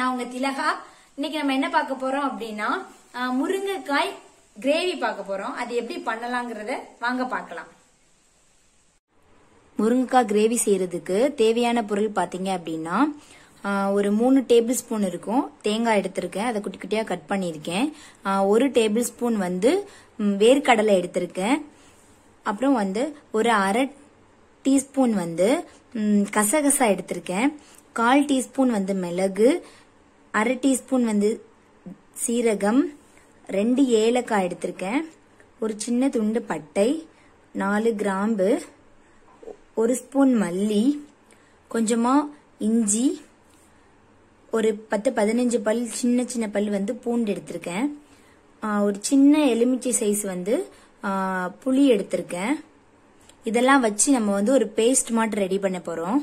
நான் உங்க திலகா இன்னைக்கு நம்ம என்ன பார்க்க போறோம் அப்படின்னா ஆஹ், முருங்கைக்காய் கிரேவி பார்க்க போறோம் அது எப்படி பண்ணலாங்கிறத வாங்க பார்க்கலாம் முருங்கைக்காய் கிரேவி செய்யறதுக்கு தேவையான பொருள் பாத்தீங்க அப்படின்னா ஆஹ், ஒரு மூணு டேபிள் ஸ்பூன் இருக்கும் தேங்காய் எடுத்திருக்கேன் அதை குட்டி குட்டியா கட் பண்ணியிருக்கேன் ஆஹ், ஒரு டேபிள் ஸ்பூன் வந்து ம், வேர்க்கடலை எடுத்திருக்கேன் அப்புறம் வந்து ஒரு அரை டீஸ்பூன் வந்து ம், கசகசா எடுத்திருக்கேன் கால் டீஸ்பூன் வந்து மிளகு அரை டீஸ்பூன் வந்து சீரகம் ரெண்டு ஏலக்காய் எடுத்திருக்கேன் ஒரு சின்ன துண்டு பட்டை நாலு கிராம்பு ஒரு ஸ்பூன் மல்லி கொஞ்சமா இஞ்சி ஒரு பத்து பதினஞ்சு பல் சின்ன சின்ன பல் வந்து பூண்டு எடுத்திருக்கேன் ஆ, ஒரு சின்ன எலுமிச்சை சைஸ் வந்து ஆ, புளி எடுத்திருக்கேன் இதெல்லாம் வச்சு நம்ம வந்து ஒரு பேஸ்ட் மாட்டு ரெடி பண்ண போறோம்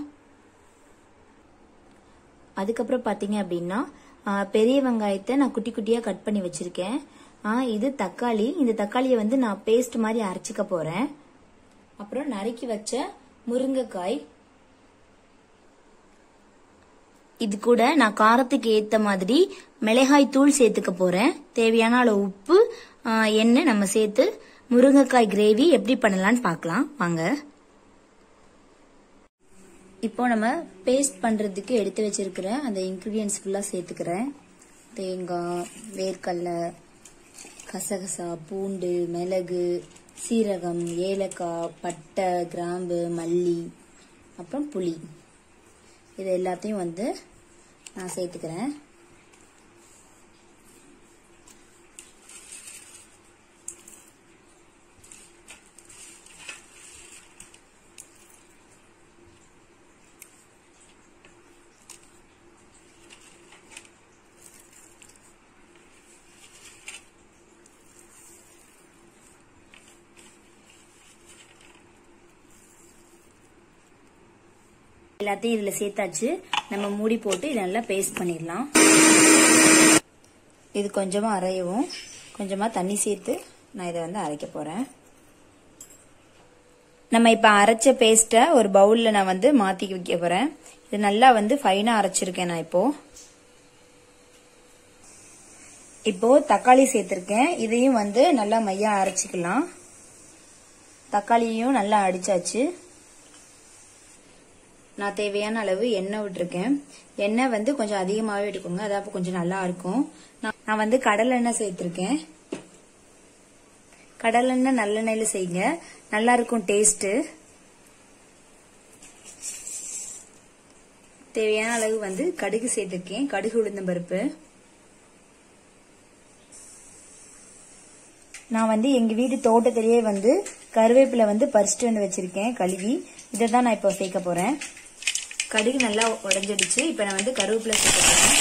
அதுக்கப்புறம் பாத்தீங்க அப்படின்னா ஆ, பெரிய வெங்காயத்தை நான் குட்டி குட்டியா கட் பண்ணி வச்சிருக்கேன் ஆ, இது தக்காளி இந்த தக்காளியை வந்து நான் பேஸ்ட் மாதிரி அரைச்சிக்க போறேன் அப்புறம் நறுக்கி வச்ச முருங்கைக்காய் இது கூட நான் காரத்துக்கு ஏத்த மாதிரி மிளகாய் தூள் சேர்த்துக்க போறேன் தேவையான அளவு உப்பு ஆ, எண்ணெய் நம்ம சேர்த்து முருங்கைக்காய் கிரேவி எப்படி பண்ணலாம்னு பார்க்கலாம் வாங்க இப்போ நம்ம பேஸ்ட் பண்றதுக்கு எடுத்து வச்சிருக்கிற அந்த இன்கிரீடியன்ஸ் ஃபுல்லா சேர்த்துக்கிறேன் தேங்காய் வேர்க்கடலை கசகசா பூண்டு மிளகு சீரகம் ஏலக்காய் பட்டை கிராம்பு மல்லி அப்புறம் புளி இது எல்லாத்தையும் வந்து நான் சேர்த்துக்கிறேன் எல்லாத்தையும் இதுல சேர்த்தாச்சு நம்ம மூடி போட்டு இதை நல்லா பேஸ்ட் பண்ணிடலாம் இது கொஞ்சமா அரையவும் கொஞ்சமா தண்ணி சேர்த்து நான் இதை வந்து அரைக்க போறேன் நம்ம இப்ப அரைச்ச பேஸ்ட்டை ஒரு பவுல்ல நான் வந்து மாத்தி வைக்க போறேன் இது நல்லா வந்து ஃபைனா அரைச்சிருக்கேன் நான் இப்போ இப்போ தக்காளி சேர்த்திருக்கேன் இதையும் வந்து நல்லா மையா அரைச்சிக்கலாம் தக்காளியையும் நல்லா அடிச்சாச்சு நான் தேவையான அளவு எண்ணெய் விட்டுருக்கேன் எண்ணெய் வந்து கொஞ்சம் அதிகமாகவே எடுக்குங்க அது அப்போ கொஞ்சம் நல்லா இருக்கும் நான் நான் வந்து கடலெண்ணெய் சேர்த்திருக்கேன் கடலெண்ணெய் நல்லெண்ணெயில செய்யுங்க நல்லா இருக்கும் டேஸ்ட் தேவையான அளவு வந்து கடுகு சேர்த்திருக்கேன் கடுகு உளுந்தம் பருப்பு நான் வந்து எங்க வீட்டு தோட்டத்திலேயே வந்து கருவேப்பிலை வந்து பறிச்சுட்டு வந்து வச்சிருக்கேன் கழுவி இதை தான் நான் இப்போ சேர்க்க போறேன் கடுகு நல்லா உடஞ்சிடுச்சு இப்போ நான் வந்து கருவேப்பிலை சேர்க்க போறேன்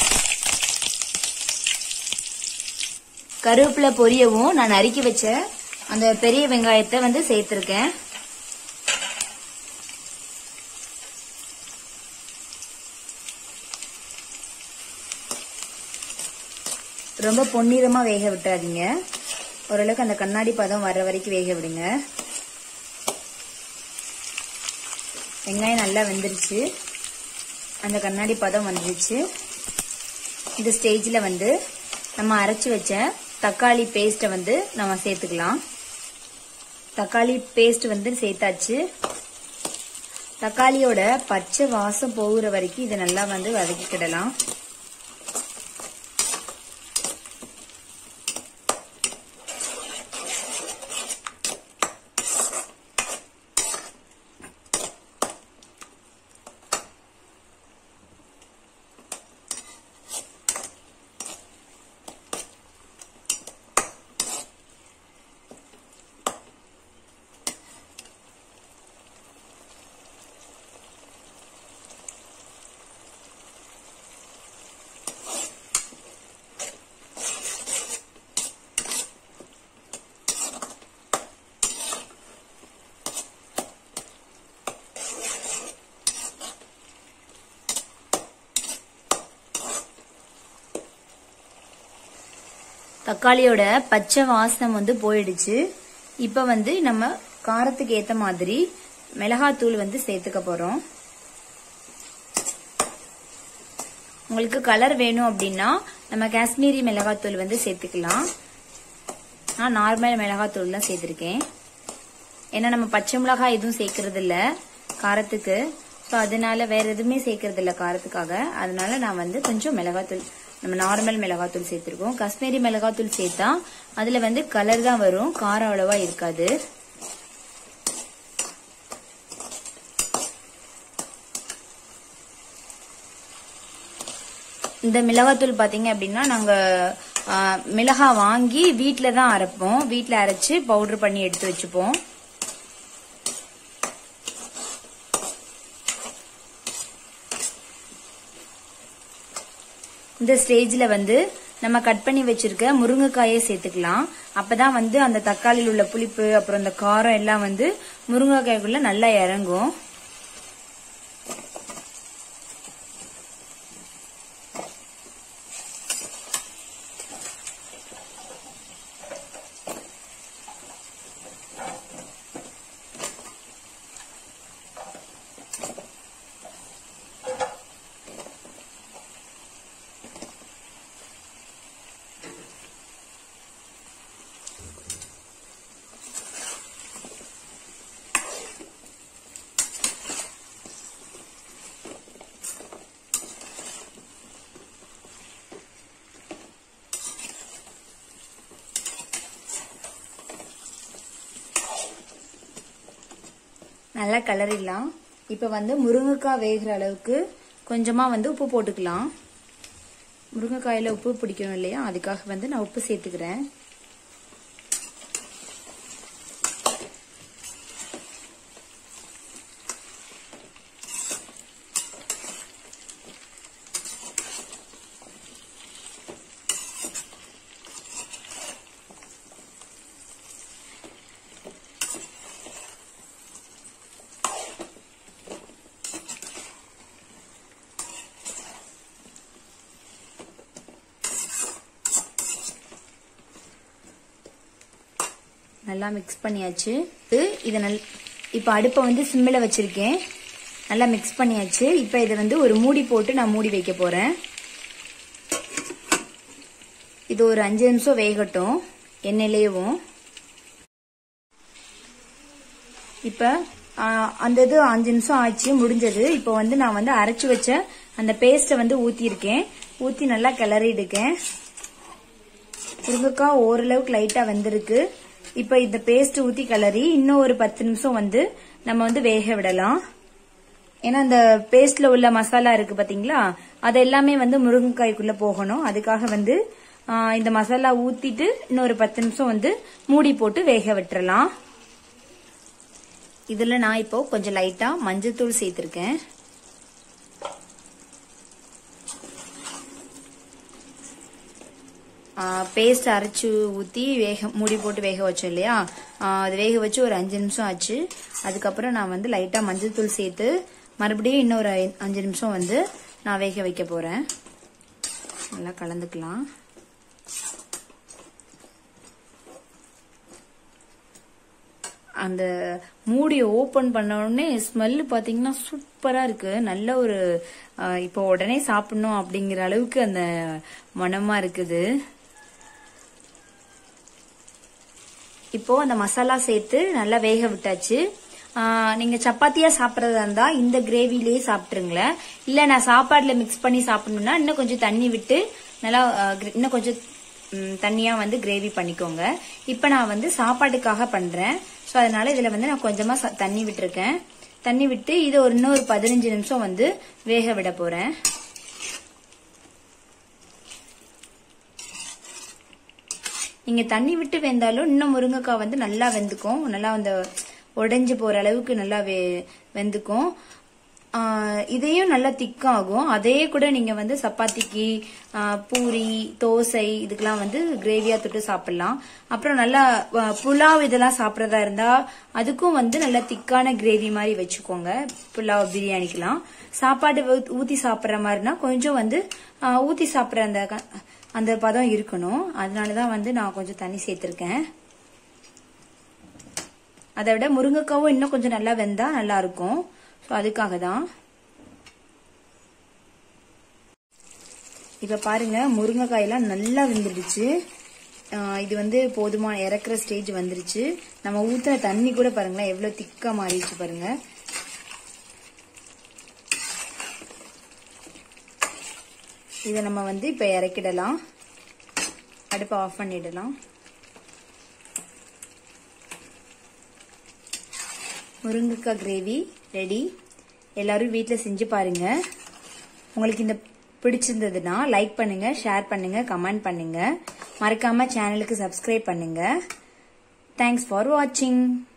கருவேப்பிலை பொரியவும் நான் நறுக்கி வச்ச அந்த பெரிய வெங்காயத்தை வந்து சேர்த்திருக்கேன் ரொம்ப பொன்னிறமா வேக விட்டுறாதீங்க ஓரளவுக்கு அந்த கண்ணாடி பதம் வர்ற வரைக்கும் வேக விடுங்க வெங்காயம் நல்லா வெந்துருச்சு அந்த கண்ணாடி பதம் வந்துருச்சு இந்த ஸ்டேஜில் வந்து நம்ம அரைச்சி வச்ச தக்காளி பேஸ்ட்டை வந்து நம்ம சேர்த்துக்கலாம் தக்காளி பேஸ்ட் வந்து சேர்த்தாச்சு தக்காளியோட பச்சை வாசம் போகிற வரைக்கும் இதை நல்லா வந்து வதக்கிக்கிடலாம் தக்காளியோட பச்சை வாசம் வந்து போயிடுச்சு இப்ப வந்து நம்ம காரத்துக்கு ஏத்த மாதிரி மிளகாத்தூள் வந்து சேர்த்துக்க போறோம் உங்களுக்கு கலர் வேணும் அப்படின்னா நம்ம காஷ்மீரி மிளகாத்தூள் வந்து சேர்த்துக்கலாம் நான் நார்மல் மிளகாத்தூள் தான் சேர்த்திருக்கேன் ஏன்னா நம்ம பச்சை மிளகாய் எதுவும் சேர்க்கறது இல்ல காரத்துக்கு ஸோ அதனால வேற எதுவுமே சேர்க்கறது இல்ல காரத்துக்காக அதனால நான் வந்து கொஞ்சம் மிளகாத்தூள் நம்ம நார்மல் மிளகாத்தூள் சேர்த்திருக்கோம் காஷ்மீரி மிளகாத்தூள் சேர்த்தா அதுல வந்து கலர் தான் வரும் காரம் அவ்வளவா இருக்காது இந்த மிளகாத்தூள் பாத்தீங்க அப்படின்னா நாங்க ஆ, மிளகா வாங்கி வீட்ல தான் அரைப்போம் வீட்ல அரைச்சு பவுடர் பண்ணி எடுத்து வச்சுப்போம் இந்த ஸ்டேஜ்ல வந்து நம்ம கட் பண்ணி வச்சிருக்க முருங்கைக்காயை சேர்த்துக்கலாம் அப்பதான் வந்து அந்த தக்காளியில் உள்ள புளிப்பு அப்புறம் அந்த காரம் எல்லாம் வந்து முருங்கைக்காய்க்குள்ள நல்லா இறங்கும் நல்லா கிளறிடலாம் இப்ப வந்து முருங்கைக்காய் வேகிற அளவுக்கு கொஞ்சமா வந்து உப்பு போட்டுக்கலாம் முருங்கைக்காயில உப்பு பிடிக்கணும் இல்லையா அதுக்காக வந்து நான் உப்பு சேர்த்துக்கிறேன் நல்லா மிக்ஸ் பண்ணியாச்சு இது- இதை நல் இப்போ அடுப்பை வந்து சிம்மில் வச்சிருக்கேன் நல்லா மிக்ஸ் பண்ணியாச்சு இப்போ இதை வந்து ஒரு மூடி போட்டு நான் மூடி வைக்க போறேன் இது ஒரு அஞ்சு நிமிஷம் வேகட்டும் எண்ணெயிலேயும் இப்ப ஆ, அந்த இது அஞ்சு நிமிஷம் ஆச்சு முடிஞ்சது இப்போ வந்து நான் வந்து அரைச்சு வச்ச அந்த பேஸ்ட்டை வந்து ஊத்திருக்கேன் ஊத்தி நல்லா கிளறிடுக்கேன் முருங்கைக்காய் ஓரளவுக்கு லைட்டா வெந்திருக்கு இப்ப இந்த பேஸ்ட் ஊத்தி கிளறி இன்னும் ஒரு பத்து நிமிஷம் வந்து நம்ம வந்து வேக விடலாம் ஏன்னா அந்த பேஸ்ட்ல உள்ள மசாலா இருக்கு பாத்தீங்களா அது எல்லாமே வந்து முருங்கைக்காய்க்குள்ள போகணும் அதுக்காக வந்து ஆ, இந்த மசாலா ஊத்திட்டு இன்னும் ஒரு பத்து நிமிஷம் வந்து மூடி போட்டு வேக விட்டுறலாம் இதுல நான் இப்போ கொஞ்சம் லைட்டா மஞ்சத்தூள் சேர்த்திருக்கேன் பேஸ்ட் அரைச்சு ஊத்தி வேக மூடி போட்டு வேக வச்சோம் இல்லையா ஆ, அது வேக வச்சு ஒரு அஞ்சு நிமிஷம் ஆச்சு அதுக்கப்புறம் நான் வந்து லைட்டா மஞ்சள் தூள் சேர்த்து மறுபடியும் இன்னொரு ஐ- அஞ்சு நிமிஷம் வந்து நான் வேக வைக்க போறேன் நல்லா கலந்துக்கலாம் அந்த மூடியை ஓபன் பண்ண உடனே ஸ்மெல் பாத்தீங்கன்னா சூப்பரா இருக்கு நல்ல ஒரு ஆ, இப்போ உடனே சாப்பிடணும் அப்படிங்கிற அளவுக்கு அந்த மனமா இருக்குது இப்போ அந்த மசாலா சேர்த்து நல்லா வேக விட்டாச்சு ஆ, நீங்க சப்பாத்தியா சாப்பிடறதா இருந்தா இந்த கிரேவிலேயே சாப்பிட்டுருங்களேன் இல்ல நான் சாப்பாடுல மிக்ஸ் பண்ணி சாப்பிடணும்னா இன்னும் கொஞ்சம் தண்ணி விட்டு நல்லா ஆ, கிர- இன்னும் கொஞ்சம் ம், தண்ணியா வந்து கிரேவி பண்ணிக்கோங்க இப்போ நான் வந்து சாப்பாட்டுக்காக பண்றேன் ஸோ அதனால இதுல வந்து நான் கொஞ்சமா ச- தண்ணி விட்டுருக்கேன் தண்ணி விட்டு இது ஒரு இன்னும் ஒரு பதினஞ்சு நிமிஷம் வந்து வேக விட போறேன் நீங்க தண்ணி விட்டு வெந்தாலும் இன்னும் முருங்கைக்காய் வந்து நல்லா வெந்துக்கும் நல்லா அந்த உடைஞ்சு போற அளவுக்கு நல்லா வெ- வெந்துக்கும் ஆஹ் இதையும் நல்லா திக்காகும் அதே கூட நீங்க வந்து சப்பாத்திக்கு ஆஹ் பூரி தோசை இதுக்கெல்லாம் வந்து கிரேவியா தொட்டு சாப்பிடலாம் அப்புறம் நல்லா ஆஹ் புலாவ் இதெல்லாம் சாப்பிடறதா இருந்தா அதுக்கும் வந்து நல்லா திக்கான கிரேவி மாதிரி வச்சுக்கோங்க புலாவ் பிரியாணிக்கெல்லாம் சாப்பாடு ஊ- ஊத்தி சாப்பிடுற மாதிரினா கொஞ்சம் வந்து ஆஹ் ஊத்தி சாப்பிடுற அந்த க- அந்த பதம் இருக்கணும் அதனாலதான் வந்து நான் கொஞ்சம் தண்ணி சேர்த்திருக்கேன் அதை விட முருங்கைக்காவும் இன்னும் கொஞ்சம் நல்லா வெந்தா நல்லா இருக்கும் ஸோ அதுக்காக தான் இப்ப பாருங்க முருங்கைக்காயெல்லாம் நல்லா வெந்துடுச்சு ஆஹ் இது வந்து போதுமான இறக்குற ஸ்டேஜ் வந்துருச்சு நம்ம ஊத்துன தண்ணி கூட பாருங்களேன் எவ்வளவு திக்கா மாறிடுச்சு பாருங்க இதை நம்ம வந்து இப்ப இறக்கிடலாம் அடுப்பை ஆஃப் பண்ணிடலாம் முருங்கைக்காய் கிரேவி ரெடி எல்லாரும் வீட்டில் செஞ்சு பாருங்க உங்களுக்கு இந்த பிடிச்சிருந்ததுன்னா லைக் பண்ணுங்க ஷேர் பண்ணுங்க கமெண்ட் பண்ணுங்க மறக்காம சேனலுக்கு சப்ஸ்கிரைப் பண்ணுங்க தேங்க்ஸ் ஃபார் வாட்சிங்